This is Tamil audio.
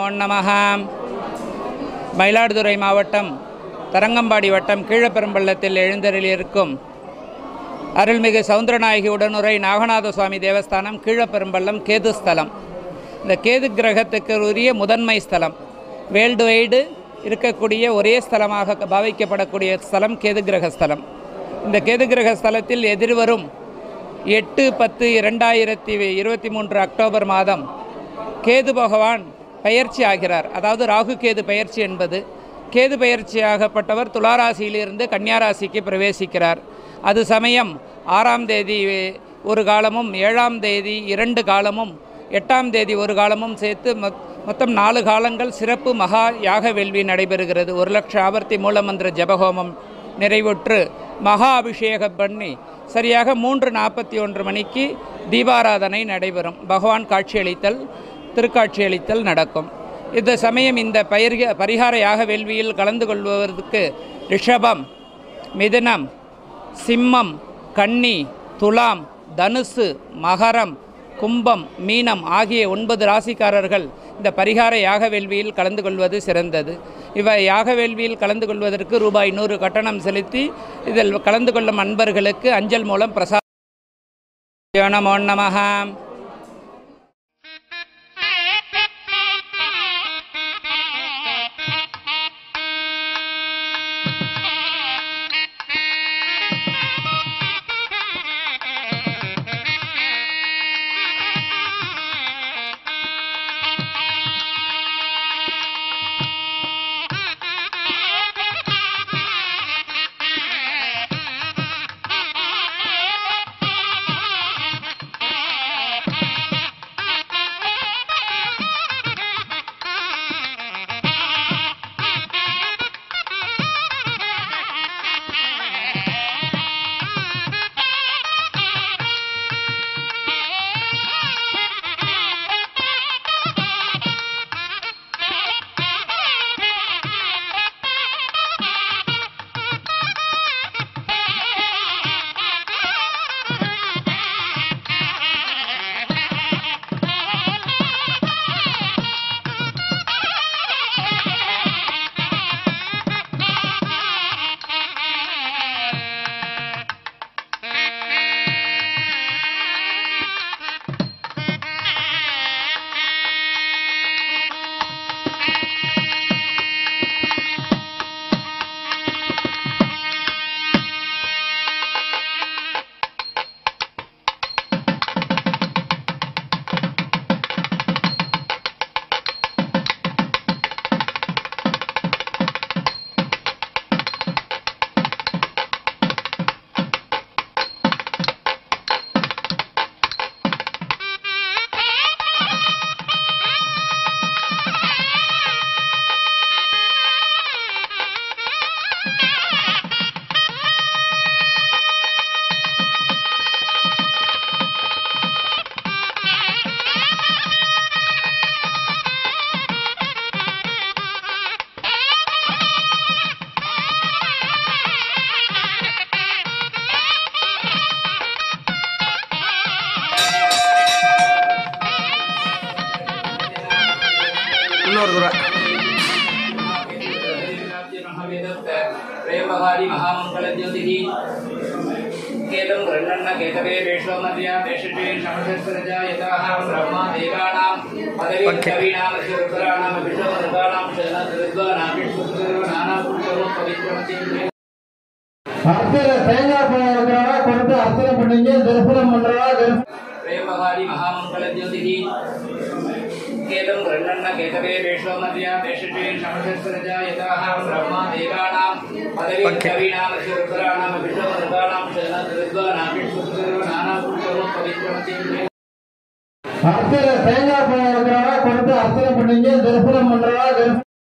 நமோ நமः மயிலாடுதுறை மாவட்டம் தரங்கம்பாடி வட்டம் கீழப்பெரும்பள்ளத்தில் எழுந்தருளியிருக்கும் அருள்மிகு சவுந்தரநாயகி உடனுரை நாகநாத சுவாமி தேவஸ்தானம் கீழப்பெரும்பள்ளம் கேது ஸ்தலம் இந்த கேது கிரகத்துக்கு உரிய முதன்மை ஸ்தலம் வேர்ல்டு வைடு இருக்கக்கூடிய ஒரே ஸ்தலமாக பாவிக்கப்படக்கூடிய ஸ்தலம் கேது கிரக ஸ்தலம் இந்த கேது கிரக ஸ்தலத்தில் எதிர்வரும் எட்டு பத்து இரண்டாயிரத்தி இருபத்தி மூன்று அக்டோபர் மாதம் கேது பகவான் பெயர்ச்சி ஆகிறார் அதாவது ராகு கேது பெயர்ச்சி என்பது கேது பெயர்ச்சியாகப்பட்டவர் துளாராசியிலிருந்து கன்னியாராசிக்கு பிரவேசிக்கிறார் அது சமயம் ஆறாம் தேதி ஒரு காலமும் ஏழாம் தேதி இரண்டு காலமும் எட்டாம் தேதி ஒரு காலமும் சேர்த்து மொத் மொத்தம் நாலு காலங்கள் சிறப்பு மகா யாக வேள்வி நடைபெறுகிறது ஒரு லட்ச ஆவர்த்தி மூலமந்திர ஜபஹோமம் நிறைவுற்று மகா அபிஷேகம் பண்ணி சரியாக மூன்று நாற்பத்தி ஒன்று மணிக்கு தீபாராதனை நடைபெறும் பகவான் காட்சியளித்தல் திருக்காட்சியளித்தல் நடக்கும் இந்த சமயம் இந்த பயிர் பரிகார யாக வேள்வியில் கலந்து கொள்வதற்கு ரிஷபம் மிதுனம் சிம்மம் கன்னி துலாம் தனுசு மகரம் கும்பம் மீனம் ஆகிய ஒன்பது ராசிக்காரர்கள் இந்த பரிகார யாக வேள்வியில் கலந்து கொள்வது சிறந்தது இவை யாக வேள்வியில் கலந்து கொள்வதற்கு ரூபாய் நூறு கட்டணம் செலுத்தி இதில் கலந்து கொள்ளும் அன்பர்களுக்கு அஞ்சல் மூலம் பிரசாத நமோ நமः இன்னொரு தடவை प्रेमहारी महामंगल ज्योति केलं गृह्णन्न केतवे वेषोमर्या वेषटे शमशस्त्रजा यतः ब्रह्मा देवानां पदवी कवीनां ऋषिरुद्राणां विष्णुमृगाणां शरणद्विद्वानां विष्णुदेव नानापुरुषो पवित्रमति அர்ச்சனை தேங்காய் பழம் இருக்கிறவங்க கொடுத்து அர்ச்சனை பண்ணீங்க தரிசனம் பண்றவா தரிசனம் प्रेमहारी महामंगल ज्योति केलं गृह्णन्न केतवे वेषोमर्या वेषटे शमशस्त्रजा यतः ब्रह्मा देवानां पदवी कवीनां ऋषिरुद्राणां विष्णुमृगाणां शरणद्विद्वानां विष्णुदेव नानापुरुषो पवित्रमति அர்ச்சனை தேங்காய் பழம் இருக்கிறவங்க கொடுத்து அர்ச்சனை பண்ணீங்க தரிசனம் பண்றவா தரிசனம்